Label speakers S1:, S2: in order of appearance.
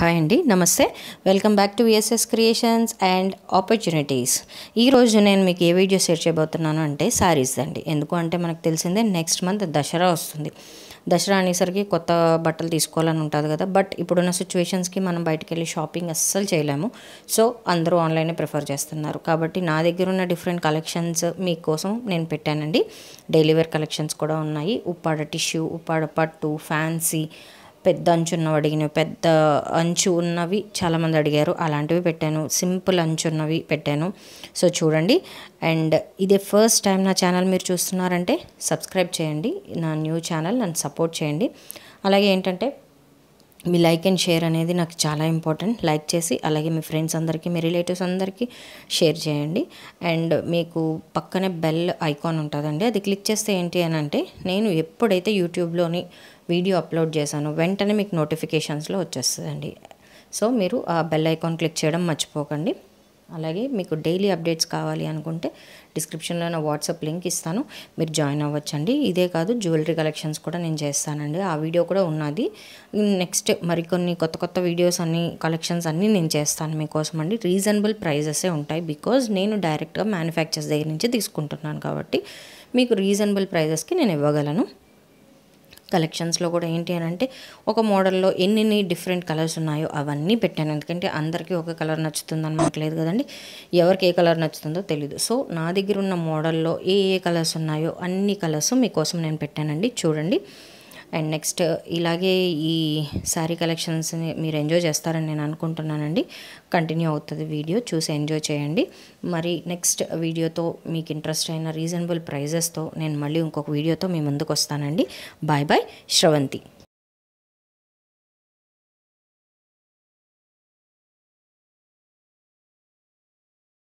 S1: hi అండి నమస్తే welcome back to VSS creations and opportunities ఈరోజు నేను మీకు ఏ వీడియో షేర్ చేయబోతున్నాను అంటే శారీస్ అండి ఎందుకు అంటే మనకు తెలిసిందే నెక్స్ట్ మంత్ దసరా వస్తుంది దసరా అనేసరికి కొత్త బట్టలు తీసుకోవాలని ఉంటుంది కదా బట్ ఇప్పుడున్న సిచ్యువేషన్స్కి మనం బయటికి వెళ్ళి షాపింగ్ అస్సలు చేయలేము సో అందరూ ఆన్లైనే ప్రిఫర్ చేస్తున్నారు కాబట్టి నా దగ్గర ఉన్న డిఫరెంట్ కలెక్షన్స్ మీకోసం నేను పెట్టానండి డైలీ వేర్ కలెక్షన్స్ కూడా ఉన్నాయి ఉప్పాడ టిష్యూ ఉప్పాడ పట్టు ఫ్యాన్సీ పెద్ద అంచు ఉన్నవి అడిగినవి పెద్ద అంచు ఉన్నవి చాలామంది అడిగారు అలాంటివి పెట్టాను సింపుల్ అంచు ఉన్నవి పెట్టాను సో చూడండి అండ్ ఇదే ఫస్ట్ టైం నా ఛానల్ మీరు చూస్తున్నారంటే సబ్స్క్రైబ్ చేయండి నా న్యూ ఛానల్ నన్ను సపోర్ట్ చేయండి అలాగే ఏంటంటే మీ లైక్ అండ్ షేర్ అనేది నాకు చాలా ఇంపార్టెంట్ లైక్ చేసి అలాగే మీ ఫ్రెండ్స్ అందరికీ మీ రిలేటివ్స్ అందరికీ షేర్ చేయండి అండ్ మీకు పక్కనే బెల్ ఐకాన్ ఉంటుందండి అది క్లిక్ చేస్తే ఏంటి అని అంటే నేను ఎప్పుడైతే యూట్యూబ్లోని వీడియో అప్లోడ్ చేశానో వెంటనే మీకు నోటిఫికేషన్స్లో వచ్చేస్తుందండి సో మీరు ఆ బెల్ ఐకాన్ క్లిక్ చేయడం మర్చిపోకండి అలాగే మీకు డైలీ అప్డేట్స్ కావాలి అనుకుంటే డిస్క్రిప్షన్లో నా వాట్సాప్ లింక్ ఇస్తాను మీరు జాయిన్ అవ్వచ్చండి ఇదే కాదు జ్యువెలరీ కలెక్షన్స్ కూడా నేను చేస్తానండి ఆ వీడియో కూడా ఉన్నది నెక్స్ట్ మరికొన్ని కొత్త కొత్త వీడియోస్ అన్ని కలెక్షన్స్ అన్నీ నేను చేస్తాను మీకోసం అండి రీజనబుల్ ప్రైజెసే ఉంటాయి బికాజ్ నేను డైరెక్ట్గా మ్యానుఫ్యాక్చర్స్ దగ్గర నుంచి తీసుకుంటున్నాను కాబట్టి మీకు రీజనబుల్ ప్రైజెస్కి నేను ఇవ్వగలను కలెక్షన్స్లో కూడా ఏంటి అని అంటే ఒక మోడల్లో ఎన్ని డిఫరెంట్ కలర్స్ ఉన్నాయో అవన్నీ పెట్టాను ఎందుకంటే అందరికీ ఒక కలర్ నచ్చుతుందని మనకు లేదు కదండి ఎవరికి ఏ కలర్ నచ్చుతుందో తెలియదు సో నా దగ్గర ఉన్న మోడల్లో ఏ ఏ కలర్స్ ఉన్నాయో అన్ని కలర్స్ మీకోసం నేను పెట్టానండి చూడండి అండ్ నెక్స్ట్ ఇలాగే ఈ శారీ కలెక్షన్స్ని మీరు ఎంజాయ్ చేస్తారని నేను అనుకుంటున్నానండి కంటిన్యూ అవుతుంది వీడియో చూసి ఎంజాయ్ చేయండి మరి నెక్స్ట్ వీడియోతో మీకు ఇంట్రెస్ట్ అయిన రీజనబుల్ ప్రైజెస్తో నేను మళ్ళీ ఇంకొక వీడియోతో మీ ముందుకు వస్తానండి బాయ్ బాయ్ శ్రవంతి